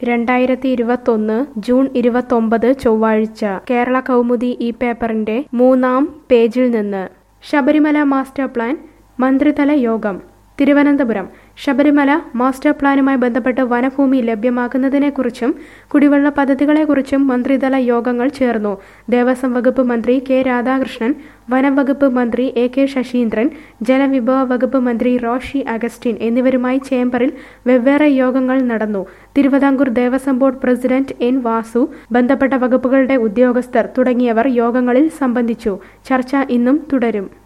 രണ്ടായിരത്തി ഇരുപത്തൊന്ന് ജൂൺ ഇരുപത്തൊമ്പത് ചൊവ്വാഴ്ച കേരള കൗമുദി ഈ പേപ്പറിന്റെ മൂന്നാം പേജിൽ നിന്ന് ശബരിമല മാസ്റ്റർ പ്ലാൻ മന്ത്രിതല യോഗം തിരുവനന്തപുരം ശബരിമല മാസ്റ്റർ പ്ലാനുമായി ബന്ധപ്പെട്ട് വനഭൂമി ലഭ്യമാക്കുന്നതിനെക്കുറിച്ചും കുടിവെള്ള പദ്ധതികളെക്കുറിച്ചും മന്ത്രിതല യോഗങ്ങൾ ചേർന്നു ദേവസ്വം വകുപ്പ് മന്ത്രി കെ രാധാകൃഷ്ണൻ വനം വകുപ്പ് മന്ത്രി എ കെ ശശീന്ദ്രൻ ജലവിഭവ വകുപ്പ് മന്ത്രി റോഷി അഗസ്റ്റിൻ എന്നിവരുമായി ചേംബറിൽ വെവ്വേറെ യോഗങ്ങൾ നടന്നു Thiruvithamkoor Devaswom board president N Vasu ബന്ധപ്പെട്ട വകുപ്പുകളുടെ ഉദ്യോഗസ്ഥർ തുടങ്ങിയവർ യോഗങ്ങളിൽ സംബന്ധിച്ചു ചർച്ച ഇന്നും തുടരും